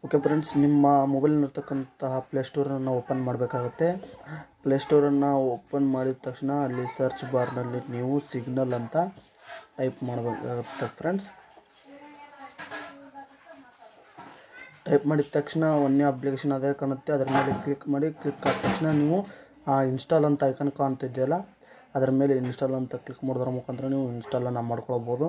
okay friends ನಿಮ್ಮ ಮೊಬೈಲ್ನಲ್ಲಿರ್ತಕ್ಕಂತಹ ಪ್ಲೇಸ್ಟೋರನ್ನು open ಮಾಡಬೇಕಾಗತ್ತೆ ಪ್ಲೇಸ್ಟೋರನ್ನು open ಮಾಡಿದ ತಕ್ಷಣ ಅಲ್ಲಿ ಸರ್ಚ್ ಬಾರ್ನಲ್ಲಿ ನೀವು ಸಿಗ್ನಲ್ ಅಂತ ಟೈಪ್ ಮಾಡಬೇಕಾಗುತ್ತೆ ಫ್ರೆಂಡ್ಸ್ ಟೈಪ್ ಮಾಡಿದ ತಕ್ಷಣ ಒಂದೇ ಅಪ್ಲಿಕೇಶನ್ ಅದೇ ಕಾಣುತ್ತೆ ಅದರ ಮೇಲೆ ಕ್ಲಿಕ್ ಮಾಡಿ ಕ್ಲಿಕ್ ಆದ ತಕ್ಷಣ ನೀವು ಆ ಇನ್ಸ್ಟಾಲ್ ಅಂತ ಐಕನ್ ಕಾಣ್ತಿದೆಯಲ್ಲ ಅದರ ಮೇಲೆ ಇನ್ಸ್ಟಾಲ್ ಅಂತ ಕ್ಲಿಕ್ ಮಾಡೋದ್ರ ಮುಖಾಂತರ ನೀವು ಇನ್ಸ್ಟಾಲನ್ನು ಮಾಡ್ಕೊಳ್ಬೋದು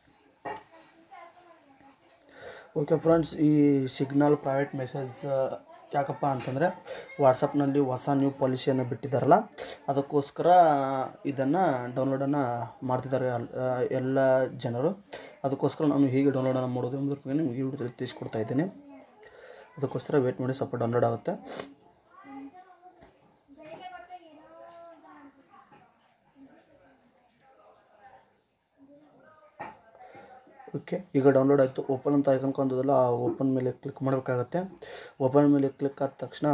ಓಕೆ ಫ್ರೆಂಡ್ಸ್ ಈ ಸಿಗ್ನಲ್ ಪ್ರೈವೇಟ್ ಮೆಸೇಜ್ ಯಾಕಪ್ಪ ಅಂತಂದರೆ ವಾಟ್ಸಪ್ನಲ್ಲಿ ಹೊಸ ನ್ಯೂ ಪಾಲಿಸಿಯನ್ನು ಬಿಟ್ಟಿದ್ದಾರಲ್ಲ ಅದಕ್ಕೋಸ್ಕರ ಇದನ್ನು ಡೌನ್ಲೋಡನ್ನು ಮಾಡ್ತಿದ್ದಾರೆ ಅಲ್- ಆ, ಎಲ್ಲ ಜನರು ಅದಕ್ಕೋಸ್ಕರ ನಾನು ಹೇಗೆ ಡೌನ್ಲೋಡನ್ನು ಮಾಡೋದು ಎಂಬುದ್ರ ಬಗ್ಗೆ ನಿಮಗೆ ಈ ವಿಡಿಯೋದಲ್ಲಿ ತಿಳಿಸ್ಕೊಡ್ತಾ ಇದ್ದೀನಿ ಅದಕ್ಕೋಸ್ಕರ ವೇಟ್ ಮಾಡಿ ಸ್ವಲ್ಪ ಡೌನ್ಲೋಡ್ ಆಗುತ್ತೆ ಓಕೆ ಈಗ ಡೌನ್ಲೋಡ್ ಆಯಿತು ಓಪನ್ ಅಂತ ಐಕನ್ ಕಾಣ್ತದಲ್ಲ ಆ ಓಪನ್ ಮೇಲೆ ಕ್ಲಿಕ್ ಮಾಡಬೇಕಾಗತ್ತೆ ಓಪನ್ ಮೇಲೆ ಕ್ಲಿಕ್ ಆದ ತಕ್ಷಣ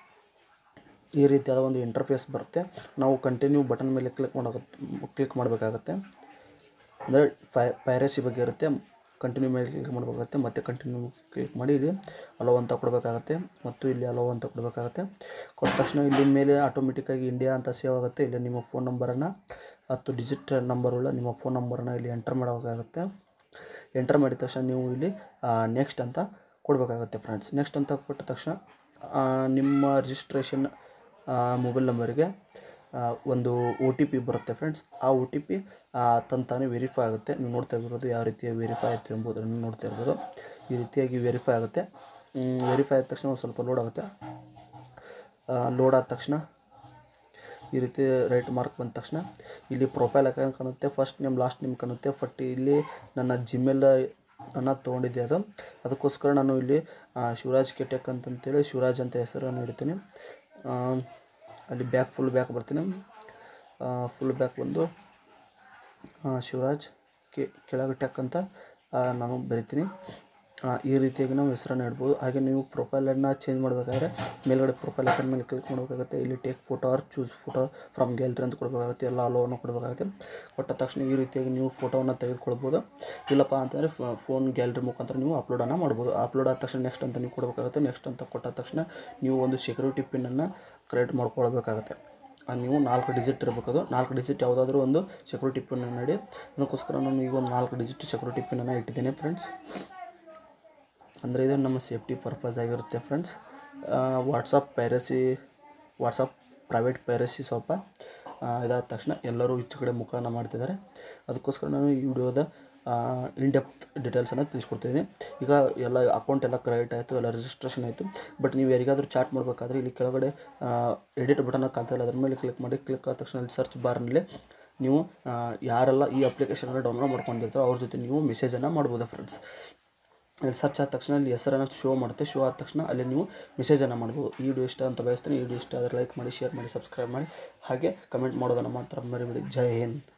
ಈ ರೀತಿಯಾದ ಒಂದು ಇಂಟರ್ಫೇಸ್ ಬರುತ್ತೆ ನಾವು ಕಂಟಿನ್ಯೂ ಬಟನ್ ಮೇಲೆ ಕ್ಲಿಕ್ ಮಾಡೋಕೆ ಕ್ಲಿಕ್ ಮಾಡಬೇಕಾಗತ್ತೆ ಅಂದರೆ ಫೈ ಪೈರಸಿ ಬಗ್ಗೆ ಇರುತ್ತೆ ಕಂಟಿನ್ಯೂ ಮೇಲೆ ಕ್ಲಿಕ್ ಮಾಡಬೇಕಾಗತ್ತೆ ಮತ್ತು ಕಂಟಿನ್ಯೂ ಕ್ಲಿಕ್ ಮಾಡಿ ಇಲ್ಲಿ ಅಲೋ ಅಂತ ಕೊಡಬೇಕಾಗತ್ತೆ ಮತ್ತು ಇಲ್ಲಿ ಅಲೋ ಅಂತ ಕೊಡಬೇಕಾಗತ್ತೆ ಕೊಟ್ಟ ತಕ್ಷಣ ಇಲ್ಲಿ ಮೇಲೆ ಆಟೋಮೆಟಿಕ್ಕಾಗಿ ಇಂಡಿಯಾ ಅಂತ ಸೇವ್ ಆಗುತ್ತೆ ಇಲ್ಲಿ ನಿಮ್ಮ ಫೋನ್ ನಂಬರನ್ನು ಹತ್ತು ಡಿಜಿಟ್ ನಂಬರುಳ್ಳ ನಿಮ್ಮ ಫೋನ್ ನಂಬರನ್ನು ಇಲ್ಲಿ ಎಂಟರ್ ಮಾಡಬೇಕಾಗತ್ತೆ ಎಂಟರ್ ಮಾಡಿದ ತಕ್ಷಣ ನೀವು ಇಲ್ಲಿ ನೆಕ್ಸ್ಟ್ ಅಂತ ಕೊಡಬೇಕಾಗತ್ತೆ ಫ್ರೆಂಡ್ಸ್ ನೆಕ್ಸ್ಟ್ ಅಂತ ಕೊಟ್ಟ ತಕ್ಷಣ ಆ, ನಿಮ್ಮ ರಿಜಿಸ್ಟ್ರೇಷನ್ ಮೊಬೈಲ್ ನಂಬರಿಗೆ ಆ, ಒಂದು ಒ ಟಿ ಪಿ ಬರುತ್ತೆ ಫ್ರೆಂಡ್ಸ್ ಆ ಒ ಟಿ ಪಿ ತಂತಾನೆ ವೆರಿಫೈ ಆಗುತ್ತೆ ನೀವು ನೋಡ್ತಾ ಇರೋದು ಯಾವ ರೀತಿಯ ವೆರಿಫೈ ಆಯಿತು ಎಂಬುದನ್ನು ನೋಡ್ತಾ ಇರ್ಬೋದು ಈ ರೀತಿಯಾಗಿ ವೆರಿಫೈ ಆಗುತ್ತೆ ವೆರಿಫೈ ಆದ ತಕ್ಷಣ ಒಂದು ಸ್ವಲ್ಪ ಲೋಡ್ ಆಗುತ್ತೆ ಲೋಡ್ ಆದ ತಕ್ಷಣ ಈ ರೀತಿ ರೈಟ್ ಮಾರ್ಕ್ ಬಂದ ತಕ್ಷಣ ಇಲ್ಲಿ ಪ್ರೊಫೈಲ್ ಅಕೌಂಟ್ ಕಾಣುತ್ತೆ ಫಸ್ಟ್ ನೇಮ್ ಲಾಸ್ಟ್ ನೇಮ್ ಕಾಣುತ್ತೆ ಬಟ್ ಇಲ್ಲಿ ನನ್ನ ಜಿಮೇಲ್ ನನ್ನ ತೊಗೊಂಡಿದ್ದೆ ಅದು ಅದಕ್ಕೋಸ್ಕರ ನಾನು ಇಲ್ಲಿ ಆ, ಶಿವರಾಜ್ ಕೆಟೆಕ್ ಅಂತಂತೇಳಿ ಶಿವರಾಜ್ ಅಂತ ಹೆಸರನ್ನು ಇಡ್ತೀನಿ ಆ, ಅಲ್ಲಿ ಬ್ಯಾಕ್ ಫುಲ್ ಬ್ಯಾಕ್ ಬರ್ತೀನಿ ಫುಲ್ ಬ್ಯಾಕ್ ಬಂದು ಆ, ಶಿವರಾಜ್ ಕೆ ಕೆಳಗೆ ಟೆಕ್ ಅಂತ ಆ, ನಾನು ಬರಿತೀನಿ ಆ, ಈ ರೀತಿಯಾಗಿ ನಾವು ಹೆಸರನ್ನು ಇಡ್ಬೋದು ಹಾಗೆ ನೀವು ಪ್ರೊಫೈಲನ್ನು ಚೇಂಜ್ ಮಾಡಬೇಕಾದ್ರೆ ಮೇಲ್ಗಡೆ ಪ್ರೊಫೈಲ್ ಐಕನ್ ಮೇಲೆ ಕ್ಲಿಕ್ ಮಾಡಬೇಕಾಗುತ್ತೆ ಇಲ್ಲಿ take photo or choose photo from gallery ಅಂತ ಕೊಡಬೇಕಾಗುತ್ತೆ ಎಲ್ಲ ಅಲೋವನ್ನು ಕೊಡಬೇಕಾಗುತ್ತೆ ಕೊಟ್ಟ ತಕ್ಷಣ ಈ ರೀತಿಯಾಗಿ ನೀವು ಫೋಟೋವನ್ನು ತೆಗೆದುಕೊಳ್ಬೋದು ಇಲ್ಲಪ್ಪ ಅಂತಂದರೆ ಫೋನ್ ಗ್ಯಾಲರಿ ಮುಖಾಂತರ ನೀವು ಅಪ್ಲೋಡನ್ನು ಮಾಡ್ಬೋದು ಅಪ್ಲೋಡ್ ಆದ ತಕ್ಷಣ ನೆಕ್ಸ್ಟ್ ಅಂತ ನೀವು ಕೊಡಬೇಕಾಗುತ್ತೆ ನೆಕ್ಸ್ಟ್ ಅಂತ ಕೊಟ್ಟ ತಕ್ಷಣ ನೀವು ಒಂದು ಸೆಕ್ಯೂರಿಟಿ ಪಿನ್ನನ್ನು ಕ್ರಿಯೇಟ್ ಮಾಡ್ಕೊಳ್ಬೇಕಾಗತ್ತೆ ಆ, ನೀವು ನಾಲ್ಕು ಡಿಜಿಟ್ ಇರಬೇಕು ಅದು ನಾಲ್ಕು ಡಿಜಿಟ್ ಯಾವುದಾದ್ರೂ ಒಂದು ಸೆಕ್ಯೂರಿಟಿ ಪಿನ್ ನಡಿ ಅದಕ್ಕೋಸ್ಕರ ನಾನು ಈಗ ಒಂದು ನಾಲ್ಕು ಡಿಜಿಟ್ ಸೆಕ್ಯೂರಿಟಿ ಪಿನ್ನನ್ನು ಇಟ್ಟಿದ್ದೇನೆ ಫ್ರೆಂಡ್ಸ್ ಅಂದರೆ ಇದು ನಮ್ಮ ಸೇಫ್ಟಿ ಪರ್ಪಸ್ ಆಗಿರುತ್ತೆ friends WhatsApp piracy WhatsApp private piracy ಸ್ವಲ್ಪ ಆ, ಇದಾದ ತಕ್ಷಣ ಎಲ್ಲರೂ ಈಚೆ ಕಡೆ ಮುಖಾನ ಮಾಡ್ತಿದ್ದಾರೆ ಅದಕ್ಕೋಸ್ಕರ ನಾನು ಈ ವಿಡಿಯೋದ ಇನ್ ಡೆಪ್ತ್ ಡೀಟೇಲ್ಸನ್ನು ತಿಳಿಸ್ಕೊಡ್ತಿದ್ದೀನಿ ಈಗ ಎಲ್ಲ ಅಕೌಂಟ್ ಎಲ್ಲ ಕ್ರಿಯೇಟ್ ಆಯಿತು ಎಲ್ಲ ರಿಜಿಸ್ಟ್ರೇಷನ್ ಆಯಿತು ಬಟ್ ನೀವು ಯಾರಿಗಾದ್ರೂ ಚಾಟ್ ಮಾಡಬೇಕಾದ್ರೆ ಇಲ್ಲಿ ಕೆಳಗಡೆ ಎಡಿಟ್ ಬಟನ್ ಕಾಣ್ತಾ ಇಲ್ಲ ಅದ್ರ ಮೇಲೆ ಕ್ಲಿಕ್ ಮಾಡಿ ಕ್ಲಿಕ್ ಆದ ತಕ್ಷಣ ಇಲ್ಲಿ ಸರ್ಚ್ ಬಾರ್ನಲ್ಲಿ ನೀವು ಆ, ಯಾರೆಲ್ಲ ಈ ಅಪ್ಲಿಕೇಶನ್ನ ಡೌನ್ಲೋಡ್ ಮಾಡ್ಕೊಂಡಿರ್ತಾರೋ ಅವ್ರ ಜೊತೆ ನೀವು ಮೆಸೇಜನ್ನು ಮಾಡ್ಬೋದು ಫ್ರೆಂಡ್ಸ್ ಇಲ್ಲಿ ಸರ್ಚ್ ಆದ ತಕ್ಷಣ ಇಲ್ಲಿ ಹೆಸರನ್ನು ಶೋ ಮಾಡುತ್ತೆ ಶೋ ಆದ ತಕ್ಷಣ ಅಲ್ಲಿ ನೀವು ಮೆಸೇಜನ್ನು ಮಾಡ್ಬೋದು ಈ ವಿಡಿಯೋ ಇಷ್ಟ ಅಂತ ಬಯಸ್ತೀನಿ ಈ ವಿಡಿಯೋ ಇಷ್ಟ ಆದರೆ ಲೈಕ್ ಮಾಡಿ ಶೇರ್ ಮಾಡಿ ಸಬ್ಸ್ಕ್ರೈಬ್ ಮಾಡಿ ಹಾಗೆ ಕಮೆಂಟ್ ಮಾಡೋದನ್ನು ಮಾತ್ರ ಮರಿಬೇಡಿ ಜೈ ಹಿಂದ್